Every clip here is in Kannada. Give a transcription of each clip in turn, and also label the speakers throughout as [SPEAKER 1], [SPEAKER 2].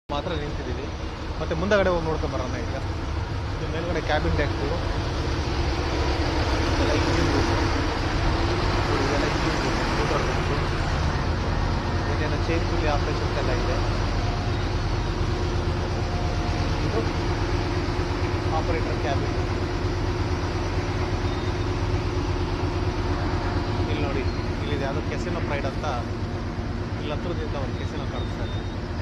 [SPEAKER 1] ಮಾತ್ರ ನಿಂತಿದ್ದೀವಿ ಮತ್ತೆ ಮುಂದಗಡೆ ಹೋಗಿ ನೋಡ್ಕೊಂಡ್ ಬರೋಣ ಈಗ ಇದು ಮೇಲ್ಗಡೆ ಕ್ಯಾಬಿನ್ ಡ್ಯಾಕ್ಗಳು ಇದೆಲ್ಲ ಇಂಜಿನ್ ರೂಮ್ ಇದೆಲ್ಲ ಇಂಜಿನ್ ರೂಮ್ ಮೋಟರ್ ರೂಮ್ ಏನೇನೋ ಚೇಂಜ್ ಫುಲ್ಲಿ ಆಪರೇಷನ್ಸ್ ಎಲ್ಲ ಇದೆ ಇದು ಆಪರೇಟರ್ ಕ್ಯಾಬಿನ್ ಇಲ್ಲಿ ನೋಡಿ ಇಲ್ಲಿದೆ ಯಾವುದೋ ಕೆಸಿನೋ ಪ್ರೈಡ್ ಅಂತ ಇಲ್ಲಿ ಹತ್ರದಿಂದ ಒಂದು ಕೆಸಿನೋ ಕಾಣಿಸ್ತಾ ಇದೆ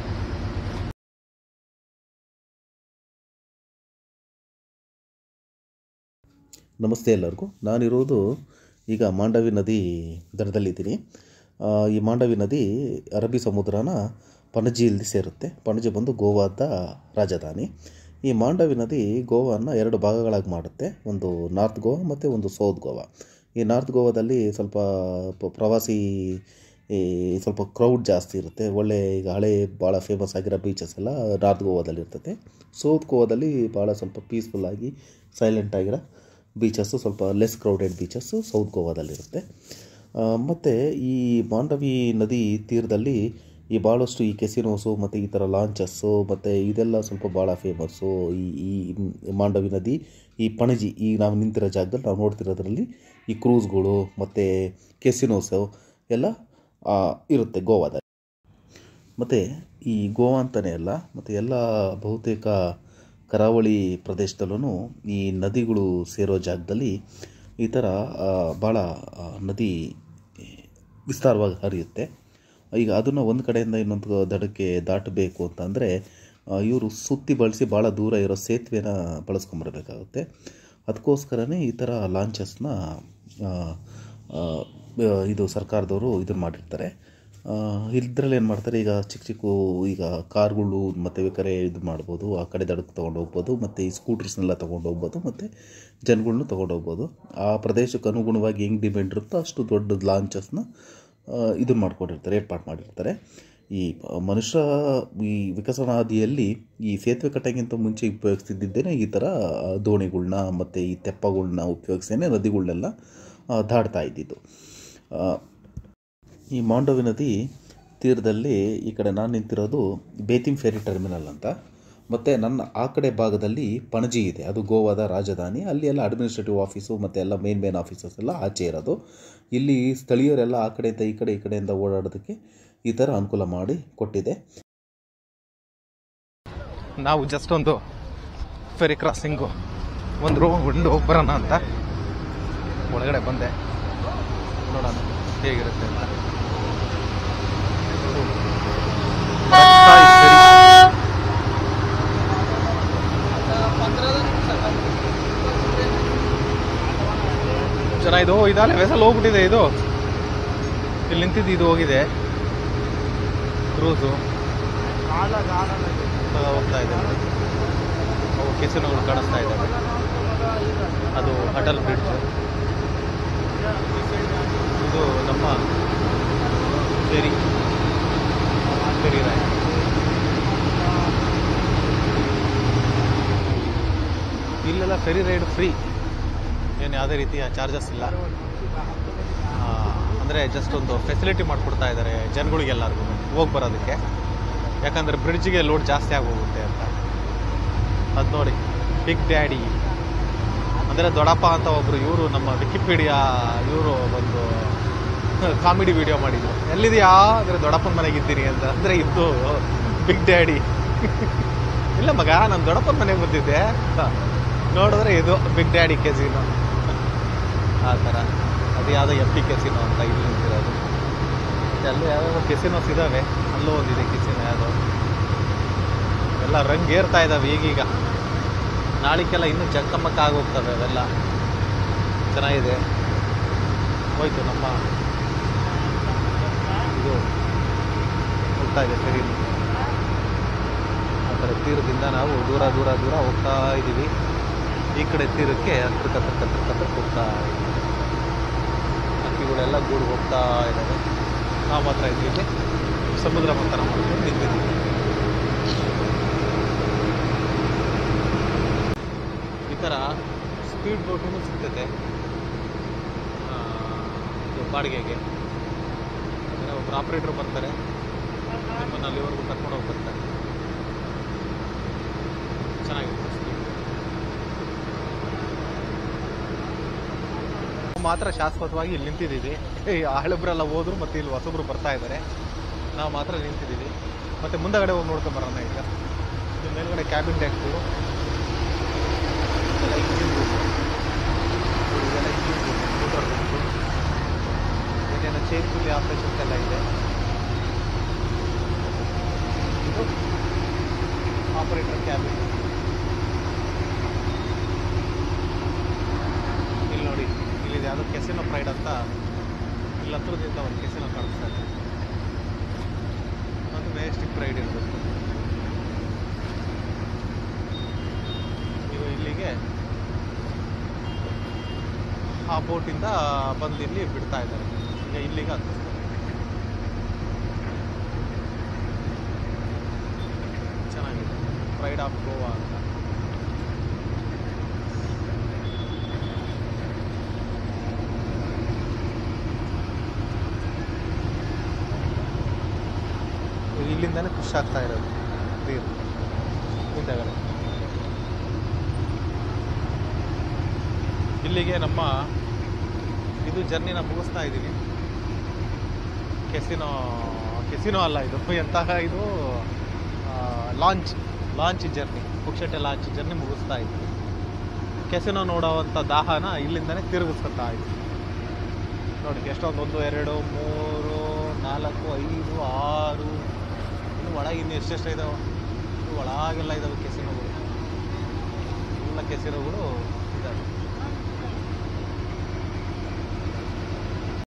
[SPEAKER 2] ನಮಸ್ತೆ ಎಲ್ಲರಿಗೂ ನಾನಿರೋದು ಈಗ ಮಾಂಡವಿ ನದಿ ದಡದಲ್ಲಿದ್ದೀನಿ ಆ, ಈ ಮಾಂಡವಿ ನದಿ ಅರಬ್ಬಿ ಸಮುದ್ರನ ಪಣಜಿಯಲ್ಲಿ ಸೇರುತ್ತೆ ಪಣಜಿ ಬಂದು ಗೋವಾದ ರಾಜಧಾನಿ ಈ ಮಾಂಡವಿ ನದಿ ಗೋವಾನ ಎರಡು ಭಾಗಗಳಾಗಿ ಮಾಡುತ್ತೆ ಒಂದು ನಾರ್ತ್ ಗೋವಾ ಮತ್ತು ಒಂದು ಸೌತ್ ಗೋವಾ ಈ ನಾರ್ತ್ ಗೋವಾದಲ್ಲಿ ಸ್ವಲ್ಪ ಪ- ಪ್ರವಾಸಿ ಈ ಸ್ವಲ್ಪ ಕ್ರೌಡ್ ಜಾಸ್ತಿ ಇರುತ್ತೆ ಒಳ್ಳೆ ಈಗ ಹಳೆ ಭಾಳ ಫೇಮಸ್ ಆಗಿರೋ ಬೀಚಸ್ ಎಲ್ಲ ನಾರ್ತ್ ಗೋವಾದಲ್ಲಿ ಇರ್ತದೆ ಸೌತ್ ಗೋವಾದಲ್ಲಿ ಭಾಳ ಸ್ವಲ್ಪ ಪೀಸ್ಫುಲ್ ಆಗಿ ಸೈಲೆಂಟ್ ಆಗಿರೋ ಬೀಚಸ್ಸು ಸ್ವಲ್ಪ ಲೆಸ್ ಕ್ರೌಡೆಡ್ ಬೀಚಸ್ಸು ಸೌತ್ ಗೋವಾದಲ್ಲಿರುತ್ತೆ ಮತ್ತು ಈ ಮಾಂಡವಿ ನದಿ ತೀರದಲ್ಲಿ ಈ ಭಾಳಷ್ಟು ಈ ಕೆಸಿನೋಸು ಮತ್ತು ಈ ಥರ ಲಾಂಚಸ್ಸು ಮತ್ತು ಇದೆಲ್ಲ ಸ್ವಲ್ಪ ಭಾಳ ಫೇಮಸ್ಸು ಈ ಈ ಮಾಂಡವಿ ನದಿ ಈ ಪಣಜಿ ಈ ನಾವು ನಿಂತಿರೋ ಜಾಗದಲ್ಲಿ ನಾವು ನೋಡ್ತಿರೋದ್ರಲ್ಲಿ ಈ ಕ್ರೂಸ್ಗಳು ಮತ್ತು ಕೆಸಿನೋಸು ಎಲ್ಲ ಆ, ಇರುತ್ತೆ ಗೋವಾದಲ್ಲಿ ಮತ್ತು ಈ ಗೋವಾ ಅಂತಲೇ ಅಲ್ಲ ಮತ್ತು ಎಲ್ಲ ಬಹುತೇಕ ಕರಾವಳಿ ಪ್ರದೇಶದಲ್ಲೂ ಈ ನದಿಗಳು ಸೇರೋ ಜಾಗದಲ್ಲಿ ಈ ಥರ ಆ, ಭಾಳ ಆ, ನದಿ ವಿಸ್ತಾರವಾಗಿ ಹರಿಯುತ್ತೆ ಈಗ ಅದನ್ನು ಒಂದು ಕಡೆಯಿಂದ ಇನ್ನೊಂದು ದಡಕ್ಕೆ ದಾಟಬೇಕು ಅಂತಂದರೆ ಇವರು ಸುತ್ತಿ ಬಳಸಿ ಭಾಳ ದೂರ ಇರೋ ಸೇತುವೆನ ಬಳಸ್ಕೊಂಬರ್ಬೇಕಾಗುತ್ತೆ ಅದಕ್ಕೋಸ್ಕರನೇ ಈ ಥರ ಲಾಂಚಸ್ನ ಆ, ಆ, ಇದು ಸರ್ಕಾರದವರು ಇದನ್ನು ಮಾಡಿರ್ತಾರೆ ಇದ್ರಲ್ಲಿ ಏನು ಮಾಡ್ತಾರೆ ಈಗ ಚಿಕ್ಕ ಚಿಕ್ಕ ಈಗ ಕಾರ್ಗಳು ಮತ್ತು ಬೇಕಾದ್ರೆ ಇದು ಮಾಡ್ಬೋದು ಆ ಕಡೆ ದಡಕ್ಕೆ ತೊಗೊಂಡು ಹೋಗ್ಬೋದು ಮತ್ತು ಈ ಸ್ಕೂಟರ್ಸ್ನೆಲ್ಲ ತೊಗೊಂಡು ಹೋಗ್ಬೋದು ಮತ್ತು ಜನಗಳ್ನು ತೊಗೊಂಡು ಹೋಗ್ಬೋದು ಆ ಪ್ರದೇಶಕ್ಕೆ ಅನುಗುಣವಾಗಿ ಹೆಂಗೆ ಡಿಮ್ಯಾಂಡ್ ಇರುತ್ತೋ ಅಷ್ಟು ದೊಡ್ಡ ಲಾಂಚಸ್ನ ಇದನ್ನು ಮಾಡ್ಕೊಂಡಿರ್ತಾರೆ ಏರ್ಪಾಡು ಮಾಡಿರ್ತಾರೆ ಈ ಮನುಷ್ಯ ಈ ವಿಕಸನಾದಿಯಲ್ಲಿ ಈ ಸೇತುವೆ ಕಟ್ಟೆಗಿಂತ ಮುಂಚೆ ಉಪಯೋಗಿಸ್ತಿದ್ದೇನೆ ಈ ಥರ ದೋಣಿಗಳ್ನ ಮತ್ತು ಈ ತೆಪ್ಪಗಳ್ನ ಉಪಯೋಗಿಸೇನೆ ನದಿಗಳ್ನೆಲ್ಲ ಆ, ದಾಟ್ತಾ ಇದ್ದಿದ್ದು ಆ, ಈ ಮಾಂಡವಿ ನದಿ ತೀರದಲ್ಲಿ ಈ ಕಡೆ ನಾನು ನಿಂತಿರೋದು ಬೇತಿಂ ಫೆರಿ ಟರ್ಮಿನಲ್ ಅಂತ ಮತ್ತು ನನ್ನ ಆ ಕಡೆ ಭಾಗದಲ್ಲಿ ಪಣಜಿ ಇದೆ ಅದು ಗೋವಾದ ರಾಜಧಾನಿ ಅಲ್ಲಿ ಎಲ್ಲ ಅಡ್ಮಿನಿಸ್ಟ್ರೇಟಿವ್ ಆಫೀಸು ಮತ್ತು ಎಲ್ಲ ಮೇನ್ ಮೇನ್ ಆಫೀಸಸ್ ಎಲ್ಲ ಆಚೆ ಇರೋದು ಇಲ್ಲಿ ಸ್ಥಳೀಯರೆಲ್ಲ ಆ ಕಡೆಯಿಂದ ಈ ಕಡೆ ಈ ಕಡೆಯಿಂದ ಓಡಾಡೋದಕ್ಕೆ ಈ ಥರ ಅನುಕೂಲ ಮಾಡಿ ಕೊಟ್ಟಿದೆ
[SPEAKER 1] ನಾವು ಜಸ್ಟ್ ಒಂದು ಫೆರಿ ಕ್ರಾಸಿಂಗು ಒಂದು ರೋ ಒಂದು ಹೋಗಿ ಬರೋಣ ಅಂತ ಒಳಗಡೆ ಬಂದೆ ನೋಡೋಣ ಹೇಗಿರುತ್ತೆ ಅಂತ ಇದು ಮಸ್ತಾಗಿ ferry. ಚೆನ್ನಾಗಿದೆ ಓ ಇದಲ್ಲ ವೆಸಲ್ ಹೋಗ್ಬಿಟ್ಟಿದೆ ಇದು ಇಲ್ಲಿ ನಿಂತಿದ್ದು ಇದು ಹೋಗಿದೆ ಕ್ರೂಸು ಹೋಗ್ತಾ ಇದೆ ನೋಡಿ. ಅವು ಕೆಸರುಗಳು ಕಾಣಿಸ್ತಾ ಇದ್ದಾವೆ ಅದು ಅಟಲ್ ಬ್ರಿಡ್ಜ್ ಇದು ನಮ್ಮ ಫೆರಿ ಫೆರಿ ರೈಡ್ ಇಲ್ಲೆಲ್ಲ ಫೆರಿ ರೈಡ್ ಫ್ರೀ ಏನು ಯಾವುದೇ ರೀತಿಯ ಚಾರ್ಜಸ್ ಇಲ್ಲ ಆ, ಅಂದರೆ ಜಸ್ಟ್ ಒಂದು ಫೆಸಿಲಿಟಿ ಮಾಡಿಕೊಡ್ತಾ ಇದ್ದಾರೆ ಜನಗಳಿಗೆಲ್ಲರಿಗೂ ಹೋಗಿ ಬರೋದಕ್ಕೆ ಯಾಕಂದರೆ ಬ್ರಿಡ್ಜ್ಗೆ ಲೋಡ್ ಜಾಸ್ತಿ ಆಗೋಗುತ್ತೆ ಅಂತ ಅದು ನೋಡಿ ಬಿಗ್ ಡ್ಯಾಡಿ ಅಂದರೆ ದೊಡ್ಡಪ್ಪ ಅಂತ ಒಬ್ಬರು ಇವರು ನಮ್ಮ ವಿಕಿಪೀಡಿಯಾ ಇವರು ಒಂದು ಕಾಮಿಡಿ ವಿಡಿಯೋ ಮಾಡಿದ್ರು ಎಲ್ಲಿದೆಯಾ ಅಂದರೆ ದೊಡ್ಡಪ್ಪನ ಮನೆಗೆ ಇದ್ದೀನಿ ಅಂತ ಅಂದರೆ ಇದ್ದು ಬಿಗ್ ಡ್ಯಾಡಿ ಇಲ್ಲ ಮಗ ನಾನು ದೊಡ್ಡಪ್ಪನ ಮನೆಗೆ ಬಂದಿದ್ದೆ ಅಂತ ನೋಡಿದ್ರೆ ಇದು ಬಿಗ್ ಡ್ಯಾಡಿ ಕೆಸಿನೋ ಆ ಥರ ಅದು ಯಾವುದೋ ಎಫ್ ಡಿ ಕೆಸಿನೋ ಅಂತ ಇಲ್ಲಿ ನಿಂತಿರೋದು ಮತ್ತೆ ಅಲ್ಲೂ ಯಾವ್ಯಾವ ಕೆಸಿನೋಸ್ ಇದ್ದಾವೆ ಅಲ್ಲೂ ಒಂದಿದೆ ಕೆಸಿನೋ ಯಾವುದೋ ಎಲ್ಲ ರಂಗೇರ್ತಾ ಇದ್ದಾವೆ ಈಗೀಗ ನಾಳಿಗೆಲ್ಲ ಇನ್ನೂ ಜಂಕಮಕ್ಕ ಆಗೋಗ್ತವೆ ಅವೆಲ್ಲ ಚೆನ್ನಾಗಿದೆ ಹೋಯ್ತು ನಮ್ಮ ಇದು ಹೋಗ್ತಾ ಇದೆ ಫೆರಿ ಆ ಥರ ತೀರದಿಂದ ನಾವು ದೂರ ದೂರ ದೂರ ಹೋಗ್ತಾ ಇದ್ದೀವಿ ಈ ಕಡೆ ತೀರಕ್ಕೆ ಹತ್ರ ಹತ್ರ ಹತ್ರ ಹತ್ರ ಹೋಗ್ತಾ ಇದ್ದೀವಿ ಹಕ್ಕಿಗಳೆಲ್ಲ ಗೂಡು ಹೋಗ್ತಾ ಇದ್ದಾವೆ ನಾವು ಮಾತ್ರ ಇದ್ದೀವಿ ಸಮುದ್ರ ಮಂಥನ ಮಾಡ್ಕೊಂಡು ನಿಂತಿದ್ದೀವಿ ಈ ಥರ ಸ್ಪೀಡ್ ಬೋಟೂ ಸಿಗ್ತದೆ ಆ, ಇದು ಬಾಡಿಗೆಗೆ ಅಂದರೆ ಒಬ್ಬರು ಆಪ್ರೇಟ್ರ್ ಬರ್ತಾರೆ ನಿಮ್ಮನ್ನು ಅಲ್ಲಿವರೆಗೂ ಕರ್ಕೊಂಡು ಹೋಗಿ ಬರ್ತಾರೆ ಚೆನ್ನಾಗಿದೆ ಮಾತ್ರ ಶಾಶ್ವತವಾಗಿ ಇಲ್ಲಿ ನಿಂತಿದ್ದೀವಿ ಈ ಹಳಬ್ರೆಲ್ಲ ಹೋದ್ರು ಮತ್ತೆ ಇಲ್ಲಿ ಹೊಸಬ್ರು ಬರ್ತಾ ಇದ್ದಾರೆ ನಾವು ಮಾತ್ರ ನಿಂತಿದ್ದೀವಿ ಮತ್ತೆ ಮುಂದಗಡೆ ಹೋಗಿ ನೋಡ್ಕೊಂಡ್ ಬರೋಣ ಈಗ ಇದು ಮೇಲ್ಗಡೆ ಕ್ಯಾಬಿನ್ ಡೆಕ್ಕು ಇದೆಲ್ಲ ಇಂಜಿನ್ ರೂಮು ಇದೆಲ್ಲ ಇಂಜಿನ್ ರೂಮು ಮೋಟರ್ ರೂಮು ಏನೇನೋ ಚೇಂಜ್ ಇಲ್ಲಿ ಆಪರೇಷನ್ಸ್ ಎಲ್ಲ ಇದೆ ಇದು ಆಪರೇಟರ್ ಕ್ಯಾಬಿನ್ ಇಲ್ಲಿ ನೋಡಿ ಇಲ್ಲಿ ಯಾವುದೋ ಕೆಸಿನೋ ಪ್ರೈಡ್ ಅಂತ ಇಲ್ಲಿ ಹತ್ರದಿಂದ ಒಂದು ಕೆಸಿನೋ ಕಾಣಿಸ್ತಾ ಇದೆ ಅದು ಮೆಜೆಸ್ಟಿಕ್ ಪ್ರೈಡ್ ಇರಬೇಕು ನೀವು ಇಲ್ಲಿಗೆ ಆ ಬೋಟಿಂದ ಬಂದು ಇಲ್ಲಿ ಬಿಡ್ತಾ ಇದ್ದಾರೆ ಈಗ ಇಲ್ಲಿಗೆ ಹತ್ತಿಸ್ತಾರೆ ಚೆನ್ನಾಗಿದೆ ಪ್ರೈಡ್ ಆಫ್ ಗೋವಾ ಅಂತ ಇಲ್ಲಿಂದಾನೆ ಖುಷಿ ಆಗ್ತಾ ಇರೋದು ನೀರು ಹಿಂದಗಡೆ ಇಲ್ಲಿಗೆ ನಮ್ಮ ಇದು ಜರ್ನಿನ ಮುಗಿಸ್ತಾ ಇದ್ದೀವಿ ಕೆಸಿನೋ ಕೆಸಿನೋ ಅಲ್ಲ ಇದು ಎಂತಹ ಇದು ಲಾಂಚ್ ಲಾಂಚ್ ಜರ್ನಿ ಪುಕ್ಷಟೆ ಲಾಂಚ್ ಜರ್ನಿ ಮುಗಿಸ್ತಾ ಇದ್ವಿ ಕೆಸಿನೋ ನೋಡೋವಂಥ ದಾಹನ ಇಲ್ಲಿಂದನೇ ತಿರುಗಿಸ್ಕೊತಾ ಇದ್ವಿ ನೋಡಿ ಎಷ್ಟೊಂದು ಒಂದು ಎರಡು ಮೂರು ನಾಲ್ಕು ಐದು ಆರು ಇನ್ನು ಒಳಗೆ ಇನ್ನು ಎಷ್ಟೆಷ್ಟು ಇದಾವೆ ಇನ್ನು ಒಳಗೆಲ್ಲ ಇದಾವೆ ಕೆಸಿನೋಗಳು ಎಲ್ಲ ಕೆಸಿನೋಗಳು ಇದ್ದಾವೆ